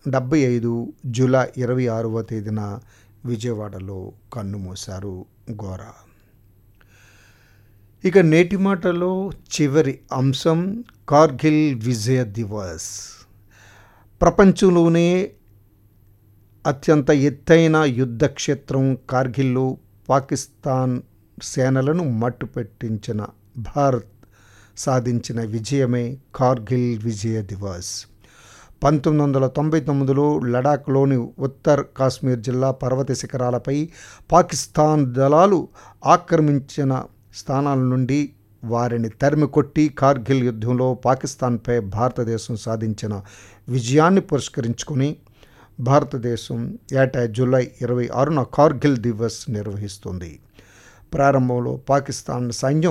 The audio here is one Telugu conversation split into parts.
డెబ్బై ఐదు జూలై ఇరవై ఆరవ తేదీన విజయవాడలో కన్నుమూశారు గోరా ఇక నేటి మాటలో చివరి అంశం కార్గిల్ విజయ దివస్ ప్రపంచంలోనే అత్యంత ఎత్తైన యుద్ధ క్షేత్రం కార్గిల్లో పాకిస్తాన్ సేనలను మట్టుపెట్టించిన భారత్ సాధించిన విజయమే కార్గిల్ విజయ దివస్ పంతొమ్మిది వందల తొంభై తొమ్మిదిలో లడాఖ్లోని ఉత్తర్ కాశ్మీర్ జిల్లా పర్వత శిఖరాలపై పాకిస్తాన్ దళాలు ఆక్రమించిన స్థానాల నుండి వారిని తరిమి కొట్టి కార్గిల్ యుద్ధంలో పాకిస్తాన్పై భారతదేశం సాధించిన విజయాన్ని పురస్కరించుకొని భారతదేశం ఏటా జూలై ఇరవై ఆరున కార్గిల్ దివస్ నిర్వహిస్తుంది ప్రారంభంలో పాకిస్తాన్ సైన్యం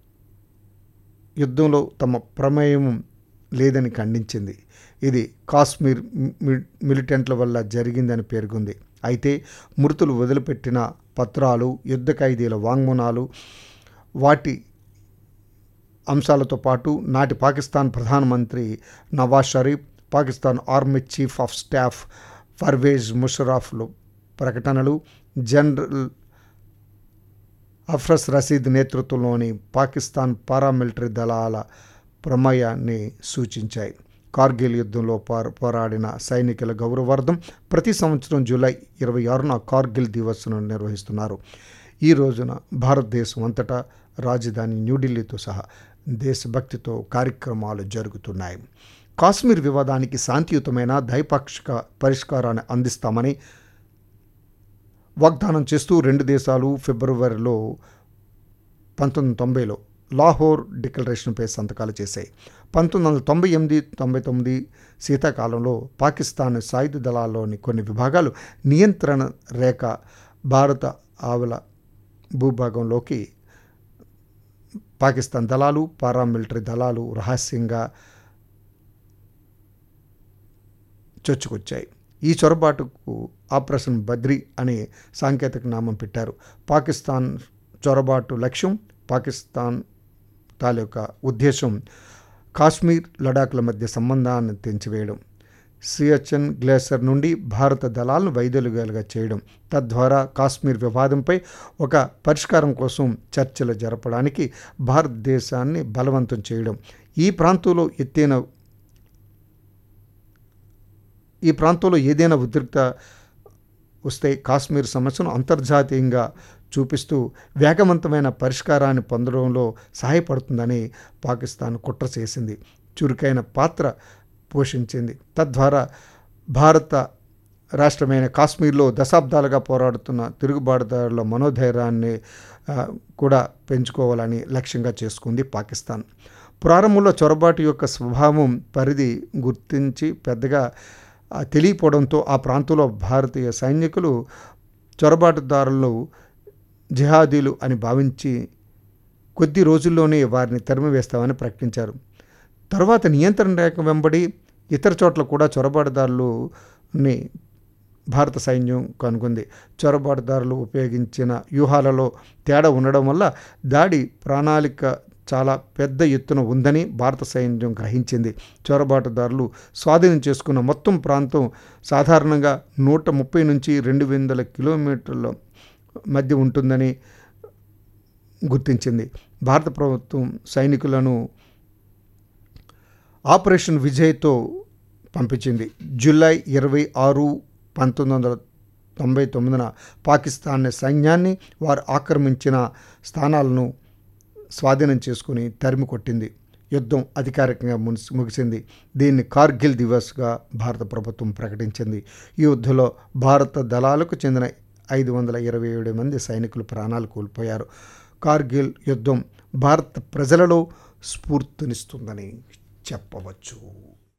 యుద్ధంలో తమ ప్రమేయం లేదని ఖండించింది ఇది కాశ్మీర్ మిలిటెంట్ల వల్ల జరిగిందని పేర్కొంది అయితే మృతులు వదిలిపెట్టిన పత్రాలు యుద్ధ ఖైదీల వాంగ్మూనాలు వాటి అంశాలతో పాటు నాటి పాకిస్తాన్ ప్రధానమంత్రి Nawaz Sharif Pakistan army chief of staff Pervez ముషరాఫ్లు ప్రకటనలు జనరల్ అఫ్రస్ రసీద్ నేతృత్వంలోని పాకిస్తాన్ పారామిలిటరీ దళాల ప్రమేయాన్ని సూచించాయి కార్గిల్ యుద్ధంలో పోరాడిన సైనికుల గౌరవార్థం ప్రతి సంవత్సరం జూలై ఇరవై ఆరున కార్గిల్ దివస్ను నిర్వహిస్తున్నారు ఈ రోజున భారతదేశం అంతటా రాజధాని న్యూఢిల్లీతో సహా దేశభక్తితో కార్యక్రమాలు జరుగుతున్నాయి కాశ్మీర్ వివాదానికి శాంతియుతమైన ద్వైపాక్షిక పరిష్కారాన్ని అందిస్తామని వాగ్దానం చేస్తూ రెండు దేశాలు ఫిబ్రవరిలో పంతొమ్మిది తొంభైలో లాహోర్ డిక్లరేషన్పై సంతకాలు చేశాయి పంతొమ్మిది వందల తొంభై ఎనిమిది తొంభై తొమ్మిది శీతాకాలంలో పాకిస్తాన్ సాయుధ దళాల్లోని కొన్ని విభాగాలు నియంత్రణ రేఖ భారత ఆవుల భూభాగంలోకి పాకిస్తాన్ దళాలు పారామిలిటరీ దళాలు రహస్యంగా చొచ్చుకొచ్చాయి ఈ చొరబాటుకు ఆపరేషన్ బద్రి అనే సాంకేతిక నామం పెట్టారు పాకిస్తాన్ చొరబాటు లక్ష్యం పాకిస్తాన్ తాలూకా ఉద్దేశం కాశ్మీర్ లడాఖ్ల మధ్య సంబంధాన్ని తెంచివేయడం సియచన్ గ్లేసర్ నుండి భారత దళాలను వైదొలుగాలుగా చేయడం తద్వారా కాశ్మీర్ వివాదంపై ఒక పరిష్కారం కోసం చర్చలు జరపడానికి భారతదేశాన్ని బలవంతం చేయడం ఈ ప్రాంతంలో ఎత్తైన ఈ ప్రాంతంలో ఏదైనా ఉద్రిక్త వస్తే కాశ్మీర్ సమస్యను అంతర్జాతీయంగా చూపిస్తూ వేగవంతమైన పరిష్కారాన్ని పొందడంలో సహాయపడుతుందని పాకిస్తాన్ కుట్ర చేసింది చురుకైన పాత్ర పోషించింది తద్వారా భారత రాష్ట్రమైన కాశ్మీర్లో దశాబ్దాలుగా పోరాడుతున్న తిరుగుబాటుదారుల మనోధైర్యాన్ని కూడా పెంచుకోవాలని లక్ష్యంగా చేసుకుంది పాకిస్తాన్ ప్రారంభంలో చొరబాటు యొక్క స్వభావం పరిధి గుర్తించి పెద్దగా తెలియపోవడంతో ఆ ప్రాంతంలో భారతీయ సైనికులు చొరబాటుదారులను జిహాదీలు అని భావించి కొద్ది రోజుల్లోనే వారిని తరిమివేస్తామని ప్రకటించారు తర్వాత నియంత్రణ రేఖ వెంబడి ఇతర చోట్ల కూడా చొరబాటుదారులని భారత సైన్యం కనుగొంది చొరబాటుదారులు ఉపయోగించిన వ్యూహాలలో తేడా ఉండడం వల్ల దాడి ప్రణాళిక చాలా పెద్ద ఎత్తున ఉందని భారత సైన్యం గ్రహించింది చొరబాటుదారులు స్వాధీనం చేసుకున్న మొత్తం ప్రాంతం సాధారణంగా నూట ముప్పై నుంచి రెండు వందల కిలోమీటర్ల మధ్య ఉంటుందని గుర్తించింది భారత ప్రభుత్వం సైనికులను ఆపరేషన్ విజయ్తో పంపించింది జూలై ఇరవై ఆరు పంతొమ్మిది వందల తొంభై తొమ్మిదిన పాకిస్తాన్ సైన్యాన్ని వారు ఆక్రమించిన స్థానాలను స్వాధీనం చేసుకుని తరిమి కొట్టింది యుద్ధం అధికారికంగా ముగిసింది దీన్ని కార్గిల్ దివస్గా భారత ప్రభుత్వం ప్రకటించింది ఈ యుద్ధంలో భారత దళాలకు చెందిన ఐదు వందల ఇరవై ఏడు మంది సైనికులు ప్రాణాలు కోల్పోయారు కార్గిల్ యుద్ధం భారత ప్రజలలో స్ఫూర్తినిస్తుందని చెప్పవచ్చు